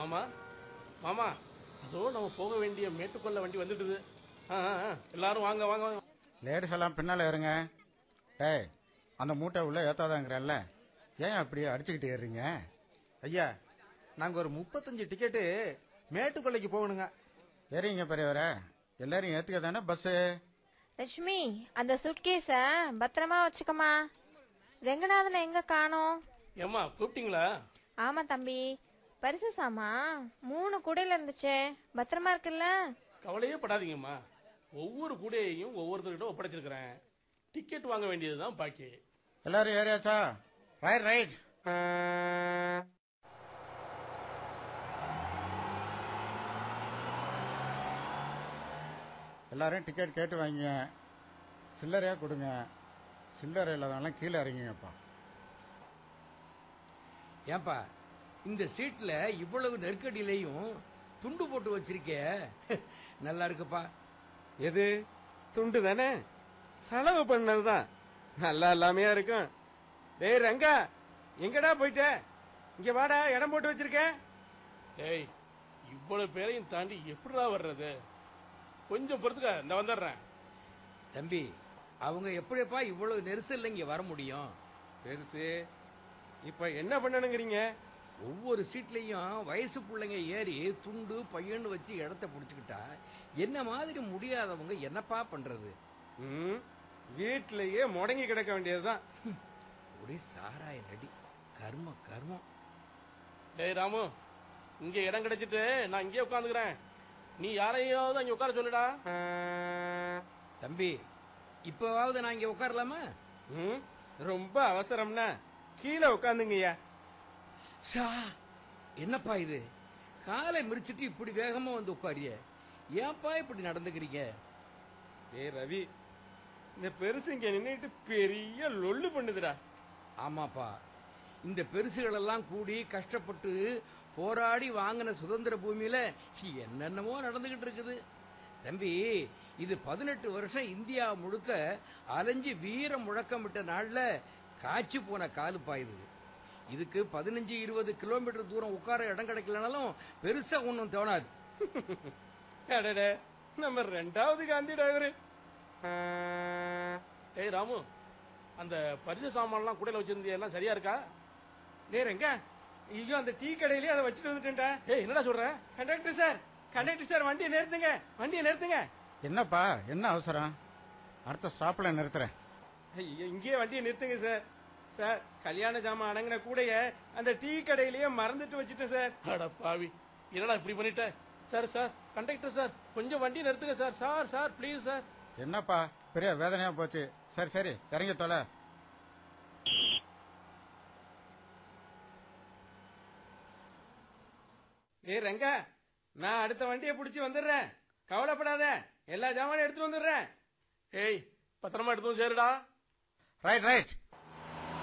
மாமா மாமா அதோ நம்ம போக வேண்டிய மேட்டுக்கொள்ள வண்டி வந்துட்டுது ஆ, ஆ, ஆ. எல்லாரும் வாங்க வாங்க வாங்க லேடிஸ் எல்லாம் பின்னால இருங்க டேய் அந்த மூட்டை உள்ள ஏத்தாதாங்கிறல்ல ஏன் அப்படி அடிச்சுக்கிட்டு ஏறுறீங்க ஐயா நாங்க ஒரு முப்பத்தஞ்சு டிக்கெட்டு மேட்டுக்கொள்ளைக்கு போகணுங்க ஏறிங்க பெரியவரே எல்லாரும் ஏத்துக்க தானே பஸ்ஸு லட்சுமி அந்த சுட்கேஸ பத்திரமா வச்சுக்கமா ரெங்கநாதனை எங்க காணோம் ஏம்மா கூப்பிட்டீங்களா ஆமா தம்பி பரிசு சாமா மூணு கூடையில இருந்துச்சே பத்திரமா இருக்குல்ல கவலையே படாதீங்கம்மா ஒவ்வொரு கூடையையும் ஒவ்வொருத்தர்கிட்ட ஒப்படைச்சிருக்கிறேன் டிக்கெட் வாங்க வேண்டியதுதான் பாக்கி எல்லாரும் ஏறியாச்சா ரைட் ரைட் எல்லாரும் டிக்கெட் கேட்டு வாங்கிங்க சில்லறையா கொடுங்க சில்லறை இல்லாதவங்களாம் கீழே இறங்கிங்கப்பா ஏன்பா இந்த சீட்ல இவ்வளவு நெருக்கடியிலையும் துண்டு போட்டு வச்சிருக்க நல்லா இருக்குப்பா எது துண்டு தானே செலவு பண்ணதுதான் நல்லா இல்லாமையா இருக்கும் டேய் ரங்கா எங்கடா போயிட்ட இங்க வாடா இடம் போட்டு வச்சிருக்கேன் டேய் இவ்வளவு பேரையும் தாண்டி எப்படிடா வர்றது கொஞ்சம் பொறுத்துக்க இந்த வந்துடுறேன் தம்பி அவங்க எப்படிப்பா இவ்வளவு நெரிசல்ல இங்க வர முடியும் பெருசு இப்ப என்ன பண்ணணுங்கிறீங்க ஒவ்வொரு சீட்லயும் வயசு பிள்ளைங்க ஏறி துண்டு பையன்னு வச்சு இடத்த புடிச்சுக்கிட்டா என்ன மாதிரி முடியாதவங்க என்னப்பா பண்றது ம், வீட்லயே முடங்கி கிடக்க வேண்டியதுதான் ஒரே சாராய நடி கர்ம கர்மம் டேய் ராமு இங்க இடம் கிடைச்சிட்டு நான் இங்கே உட்காந்துக்கிறேன் நீ யாரையாவது அங்க உட்கார சொல்லுடா தம்பி இப்பவாவது நான் இங்க உட்காரலாமா ம், ரொம்ப அவசரம்னா கீழே உட்காந்துங்கய்யா ஷா என்னப்பா இது காலை மிரிச்சிட்டு இப்படி வேகமா வந்து உட்காரிய ஏன்பா இப்படி நடந்துக்கிறீங்க ஏய் ரவி இந்த பெருசு இங்க நின்னுட்டு பெரிய லொல்லு பண்ணுதுடா ஆமாப்பா இந்த பெருசுகள் எல்லாம் கூடி கஷ்டப்பட்டு போராடி வாங்கின சுதந்திர பூமியில என்னென்னமோ நடந்துகிட்டு இருக்குது தம்பி இது பதினெட்டு வருஷம் இந்தியா முழுக்க அலைஞ்சு வீர முழக்கமிட்ட நாள்ல காய்ச்சி போன காலுப்பா இது இதுக்கு பதினஞ்சு இருபது கிலோமீட்டர் தூரம் உட்கார இடம் கிடைக்கலனாலும் பெருசா ஒன்றும் தோணாது அடடே நம்ம ரெண்டாவது காந்திடா இவரு டேய் ராமு அந்த பரிசு சாமான்லாம் கூடையில வச்சிருந்திய எல்லாம் சரியா இருக்கா டேய் ரங்கா ஐயோ அந்த டீ கடையிலேயே அதை வச்சுட்டு வந்துட்டேன்டா ஏய் என்னடா சொல்ற கண்டக்டர் சார் கண்டக்டர் சார் வண்டியை நிறுத்துங்க வண்டியை நிறுத்துங்க என்னப்பா என்ன அவசரம் அடுத்த ஸ்டாப்ல நிறுத்துறேன் ஐயோ இங்கேயே வண்டியை நிறுத்துங்க சார் சார் கல்யாண ஜாமான் அடங்கின கூடைய அந்த டீ கடையிலேயே மறந்துட்டு வச்சுட்டேன் சார் அட பாவி என்னடா இப்படி பண்ணிட்ட சார் சார் கண்டக்டர் சார் கொஞ்சம் வண்டி நிறுத்துங்க sir sir sir please sir என்னப்பா பெரிய வேதனையா போச்சு சரி சரி இறங்கி தொலை டேய் ரங்கா நான் அடுத்த வண்டியை புடிச்சு வந்துடுறேன் கவலைப்படாத எல்லா ஜாமானும் எடுத்துட்டு வந்துடுறேன் ஏய் பத்திரமா எடுத்தும் சேருடா ரைட் ரைட்